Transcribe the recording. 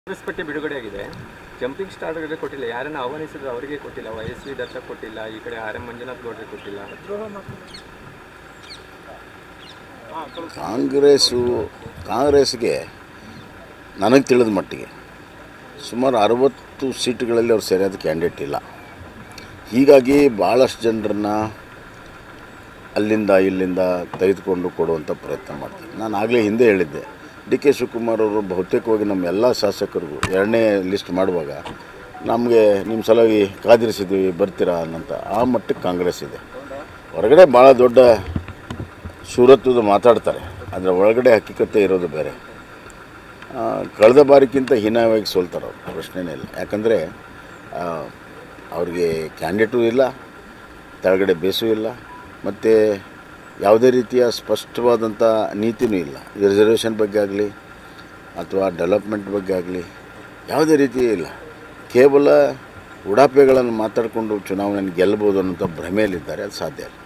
ಕಾಂಗ್ರೆಸ್ ಪಟ್ಟಿ ಬಿಡುಗಡೆಯಾಗಿದೆ ಜಂಪಿಂಗ್ ಸ್ಟಾರ್ಗಳಿಗೆ ಕೊಟ್ಟಿಲ್ಲ ಯಾರನ್ನ ಆಹ್ವಾನಿಸಿದ್ರು ಅವರಿಗೆ ಕೊಟ್ಟಿಲ್ಲ ವೈ ಎಸ್ ವಿ ದರ್ಶಕ್ ಕೊಟ್ಟಿಲ್ಲ ಈ ಕಡೆ ಆರ್ ಎಂ ಮಂಜುನಾಥ್ ಗೌಡ್ರಿಗೆ ಕೊಟ್ಟಿಲ್ಲ ಕಾಂಗ್ರೆಸ್ಸು ಕಾಂಗ್ರೆಸ್ಗೆ ನನಗೆ ತಿಳಿದ ಮಟ್ಟಿಗೆ ಸುಮಾರು ಅರವತ್ತು ಸೀಟುಗಳಲ್ಲಿ ಅವ್ರು ಸರಿಯಾದ ಕ್ಯಾಂಡಿಡೇಟ್ ಇಲ್ಲ ಹೀಗಾಗಿ ಭಾಳಷ್ಟು ಜನರನ್ನ ಅಲ್ಲಿಂದ ಇಲ್ಲಿಂದ ತೆಗೆದುಕೊಂಡು ಕೊಡುವಂಥ ಪ್ರಯತ್ನ ಮಾಡ್ತೀನಿ ನಾನು ಆಗಲೇ ಹಿಂದೆ ಹೇಳಿದ್ದೆ ಡಿ ಕೆ ಶಿವಕುಮಾರ್ ಅವರು ಬಹುತೇಕವಾಗಿ ನಮ್ಮ ಎಲ್ಲ ಶಾಸಕರಿಗೂ ಎರಡನೇ ಲಿಸ್ಟ್ ಮಾಡುವಾಗ ನಮಗೆ ನಿಮ್ಮ ಸಲುವಾಗಿ ಕಾದಿರಿಸಿದ್ದೀವಿ ಬರ್ತೀರಾ ಅನ್ನೋಂಥ ಆ ಮಟ್ಟಕ್ಕೆ ಕಾಂಗ್ರೆಸ್ ಇದೆ ಹೊರಗಡೆ ಭಾಳ ದೊಡ್ಡ ಶೂರತ್ವದ ಮಾತಾಡ್ತಾರೆ ಅದರ ಒಳಗಡೆ ಹಕ್ಕಿಕತೆ ಇರೋದು ಬೇರೆ ಆ, ಕಳೆದ ಬಾರಿಗಿಂತ ಹೀನಾಯವಾಗಿ ಸೋಲ್ತಾರೆ ಅವರು ಪ್ರಶ್ನೆನೇ ಇಲ್ಲ ಯಾಕಂದರೆ ಅವ್ರಿಗೆ ಕ್ಯಾಂಡಿಡೇಟು ಇಲ್ಲ ಕೆಳಗಡೆ ಬೇಸು ಇಲ್ಲ ಮತ್ತು ಯಾವುದೇ ರೀತಿಯ ಸ್ಪಷ್ಟವಾದಂಥ ನೀತಿನೂ ಇಲ್ಲ ರಿಸರ್ವೇಷನ್ ಬಗ್ಗೆ ಆಗಲಿ ಅಥವಾ ಡೆವಲಪ್ಮೆಂಟ್ ಬಗ್ಗೆ ಆಗಲಿ ಯಾವುದೇ ರೀತಿ ಇಲ್ಲ ಕೇವಲ ಉಡಾಪೆಗಳನ್ನು ಮಾತಾಡಿಕೊಂಡು ಚುನಾವಣೆಯನ್ನು ಗೆಲ್ಲಬಹುದು ಅನ್ನೋಂಥ ಭ್ರಮೆಯಲ್ಲಿದ್ದಾರೆ ಅದು ಸಾಧ್ಯ ಇಲ್ಲ